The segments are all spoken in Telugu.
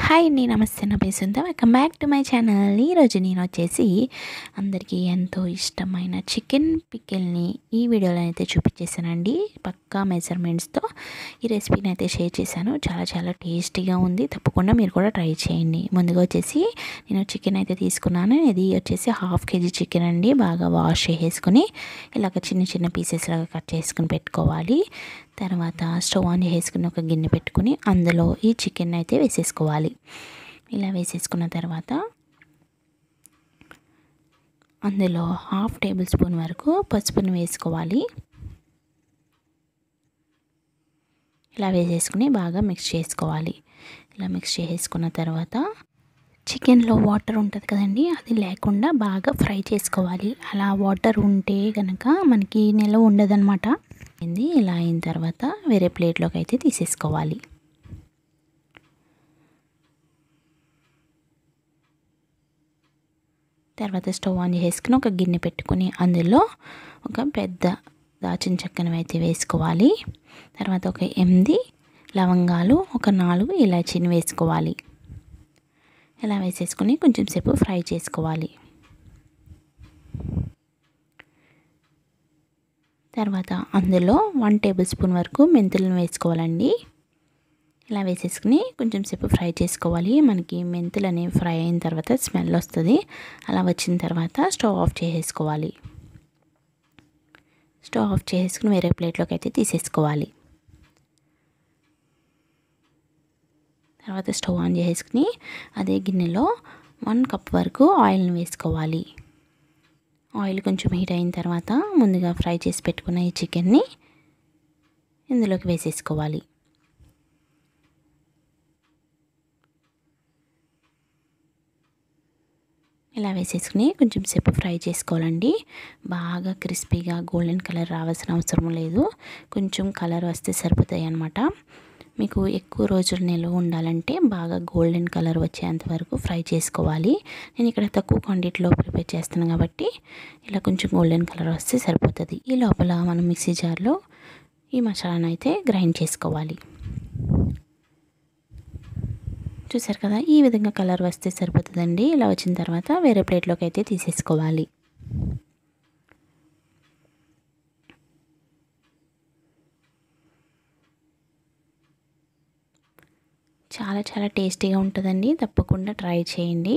హాయ్ అండి నమస్తే నా పేరు Sundar welcome back to my channel ఈరోజు నేను వచ్చేసి అందరికీ ఎంతో ఇష్టమైన చికెన్ పికిల్ని ఈ వీడియోలో అయితే చూపించేసానండి పక్కా మెజర్మెంట్స్తో ఈ రెసిపీని అయితే షేర్ చేశాను చాలా చాలా టేస్టీగా ఉంది తప్పకుండా మీరు కూడా ట్రై చేయండి ముందుగా వచ్చేసి నేను చికెన్ అయితే తీసుకున్నాను ఇది వచ్చేసి హాఫ్ కేజీ చికెన్ అండి బాగా వాష్ చేసేసుకొని ఇలాగ చిన్న చిన్న పీసెస్ లాగా కట్ చేసుకుని పెట్టుకోవాలి తర్వాత స్టవ్ ఆన్ చేసుకుని ఒక గిన్నె పెట్టుకుని అందులో ఈ చికెన్ అయితే వేసేసుకోవాలి ఇలా వేసేసుకున్న తర్వాత అందులో హాఫ్ టేబుల్ స్పూన్ వరకు పసుపుని వేసుకోవాలి ఇలా వేసేసుకుని బాగా మిక్స్ చేసుకోవాలి ఇలా మిక్స్ చేసుకున్న తర్వాత చికెన్లో వాటర్ ఉంటుంది కదండి అది లేకుండా బాగా ఫ్రై చేసుకోవాలి అలా వాటర్ ఉంటే కనుక మనకి నిల్వ ఉండదన్నమాట అయింది ఇలా అయిన తర్వాత వేరే ప్లేట్లోకి అయితే తీసేసుకోవాలి తర్వాత స్టవ్ ఆన్ చేసుకుని ఒక గిన్నె పెట్టుకుని అందులో ఒక పెద్ద దాచిన చెక్కను అయితే వేసుకోవాలి తర్వాత ఒక ఎనిమిది లవంగాలు ఒక నాలుగు ఇలాచీని వేసుకోవాలి ఇలా వేసేసుకుని కొంచెం సేపు ఫ్రై చేసుకోవాలి తర్వాత అందులో వన్ టేబుల్ స్పూన్ వరకు మెంతులను వేసుకోవాలండి ఇలా వేసేసుకుని కొంచెం సేపు ఫ్రై చేసుకోవాలి మనకి మెంతులు అనేవి ఫ్రై అయిన తర్వాత స్మెల్ వస్తుంది అలా వచ్చిన తర్వాత స్టవ్ ఆఫ్ చేసేసుకోవాలి స్టవ్ ఆఫ్ చేసుకుని వేరే ప్లేట్లోకి అయితే తీసేసుకోవాలి తర్వాత స్టవ్ ఆన్ చేసుకుని అదే గిన్నెలో వన్ కప్ వరకు ఆయిల్ని వేసుకోవాలి ఆయిల్ కొంచెం హీట్ అయిన తర్వాత ముందుగా ఫ్రై చేసి పెట్టుకున్న ఈ చికెన్ని ఇందులోకి వేసేసుకోవాలి ఇలా వేసేసుకుని కొంచెం సేపు ఫ్రై చేసుకోవాలండి బాగా క్రిస్పీగా గోల్డెన్ కలర్ రావాల్సిన అవసరం లేదు కొంచెం కలర్ వస్తే సరిపోతాయి అన్నమాట మీకు ఎక్కువ రోజులు నిల్వ ఉండాలంటే బాగా గోల్డెన్ కలర్ వచ్చేంత వరకు ఫ్రై చేసుకోవాలి నేను ఇక్కడ తక్కువ క్వాంటిటీలో ప్రిపేర్ చేస్తాను కాబట్టి ఇలా కొంచెం గోల్డెన్ కలర్ వస్తే సరిపోతుంది ఈ లోపల మనం మిక్సీ జార్లో ఈ మసాలాను అయితే గ్రైండ్ చేసుకోవాలి చూసారు కదా ఈ విధంగా కలర్ వస్తే సరిపోతుందండి ఇలా వచ్చిన తర్వాత వేరే ప్లేట్లోకి అయితే తీసేసుకోవాలి చాలా చాలా టేస్టీగా ఉంటుందండి తప్పకుండా ట్రై చేయండి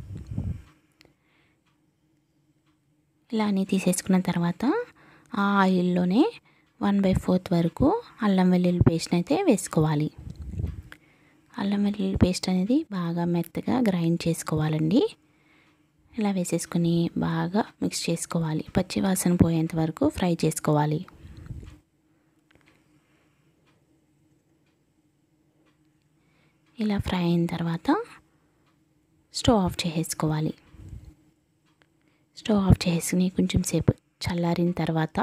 ఇలా అన్నీ తీసేసుకున్న తర్వాత ఆ ఆయిల్లోనే వన్ బై ఫోర్త్ వరకు అల్లం వెల్లుల్లి పేస్ట్ అయితే వేసుకోవాలి అల్లం వెల్లుల్లి పేస్ట్ అనేది బాగా మెత్తగా గ్రైండ్ చేసుకోవాలండి ఇలా వేసేసుకుని బాగా మిక్స్ చేసుకోవాలి పచ్చి వాసన పోయేంత వరకు ఫ్రై చేసుకోవాలి ఇలా ఫ్రై అయిన తర్వాత స్టవ్ ఆఫ్ చేసేసుకోవాలి స్టవ్ ఆఫ్ చేసుకుని కొంచెం సేపు చల్లారిన తర్వాత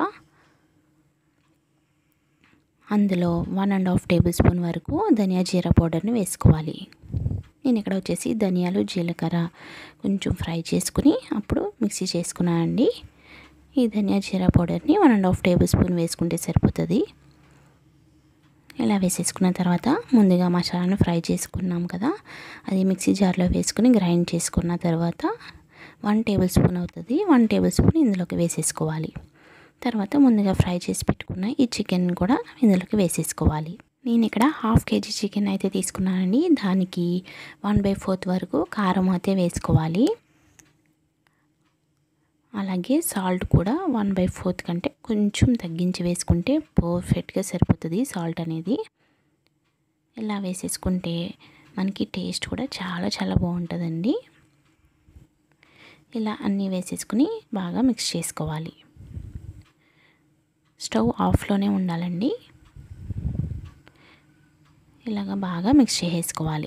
అందులో one and half table spoon వరకు ధనియా జీరా పౌడర్ని వేసుకోవాలి నేను ఇక్కడ వచ్చేసి ధనియాలు జీలకర్ర కొంచెం ఫ్రై చేసుకుని అప్పుడు మిక్సీ చేసుకున్నానండి ఈ ధనియా జీరా పౌడర్ని one and half table spoon వేసుకుంటే సరిపోతుంది ఇలా వేసేసుకున్న తర్వాత ముందుగా మసాలాను ఫ్రై చేసుకున్నాం కదా అది మిక్సీ జార్లో వేసుకుని గ్రైండ్ చేసుకున్న తర్వాత వన్ టేబుల్ స్పూన్ అవుతుంది వన్ టేబుల్ స్పూన్ ఇందులోకి వేసేసుకోవాలి తర్వాత ముందుగా ఫ్రై చేసి పెట్టుకున్న ఈ చికెన్ కూడా ఇందులోకి వేసేసుకోవాలి నేను ఇక్కడ హాఫ్ కేజీ చికెన్ అయితే తీసుకున్నానండి దానికి వన్ బై ఫోర్త్ వరకు కారం అయితే వేసుకోవాలి అలాగే సాల్ట్ కూడా వన్ బై ఫోర్త్ కంటే కొంచెం తగ్గించి వేసుకుంటే పర్ఫెక్ట్గా సరిపోతుంది సాల్ట్ అనేది ఇలా వేసేసుకుంటే మనకి టేస్ట్ కూడా చాలా చాలా బాగుంటుందండి ఇలా అన్నీ వేసేసుకుని బాగా మిక్స్ చేసుకోవాలి స్టవ్ ఆఫ్లోనే ఉండాలండి ఇలాగ బాగా మిక్స్ చేసేసుకోవాలి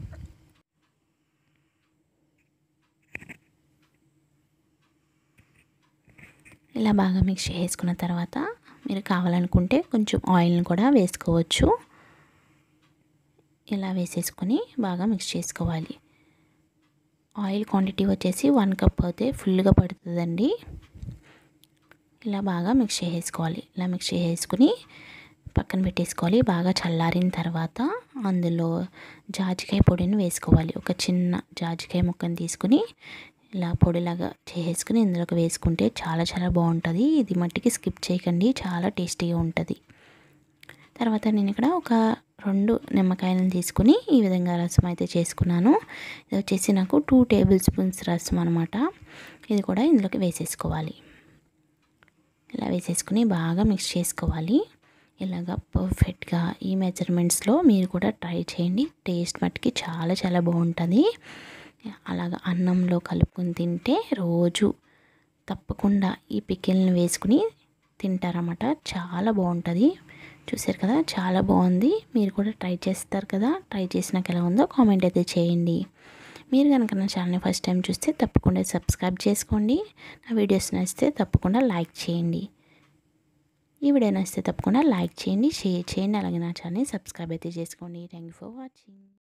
ఇలా బాగా మిక్స్ చేసుకున్న తర్వాత మీరు కావాలనుకుంటే కొంచెం ఆయిల్ని కూడా వేసుకోవచ్చు ఇలా వేసేసుకొని బాగా మిక్స్ చేసుకోవాలి ఆయిల్ క్వాంటిటీ వచ్చేసి వన్ కప్ అయితే ఫుల్గా పడుతుందండి ఇలా బాగా మిక్స్ చేసుకోవాలి ఇలా మిక్స్ చేసుకుని పక్కన పెట్టేసుకోవాలి బాగా చల్లారిన తర్వాత అందులో జాజికాయ పొడిని వేసుకోవాలి ఒక చిన్న జాజికాయ ముక్కను తీసుకుని ఇలా పొడిలాగా చేసేసుకుని ఇందులోకి వేసుకుంటే చాలా చాలా బాగుంటుంది ఇది మట్టికి స్కిప్ చేయకండి చాలా టేస్టీగా ఉంటుంది తర్వాత నేను ఇక్కడ ఒక రెండు నిమ్మకాయలను తీసుకుని ఈ విధంగా రసం అయితే చేసుకున్నాను ఇది వచ్చేసి నాకు టూ టేబుల్ స్పూన్స్ రసం అనమాట ఇది కూడా ఇందులోకి వేసేసుకోవాలి ఇలా వేసేసుకుని బాగా మిక్స్ చేసుకోవాలి ఇలాగ పర్ఫెక్ట్గా ఈ మెజర్మెంట్స్లో మీరు కూడా ట్రై చేయండి టేస్ట్ మట్టుకి చాలా చాలా బాగుంటుంది అలాగ అన్నంలో కలుపుకొని తింటే రోజు తప్పకుండా ఈ పికిల్ని వేసుకుని తింటారన్నమాట చాలా బాగుంటుంది చూసారు కదా చాలా బాగుంది మీరు కూడా ట్రై చేస్తారు కదా ట్రై చేసినాక ఎలా ఉందో కామెంట్ అయితే చేయండి మీరు కనుక నా ఛానల్ని ఫస్ట్ టైం చూస్తే తప్పకుండా సబ్స్క్రైబ్ చేసుకోండి నా వీడియోస్ నచ్చితే తప్పకుండా లైక్ చేయండి ఈ వీడియో నచ్చితే తప్పకుండా లైక్ చేయండి షేర్ చేయండి అలాగే నా ఛానల్ని సబ్స్క్రైబ్ అయితే చేసుకోండి థ్యాంక్ యూ ఫర్ వాచింగ్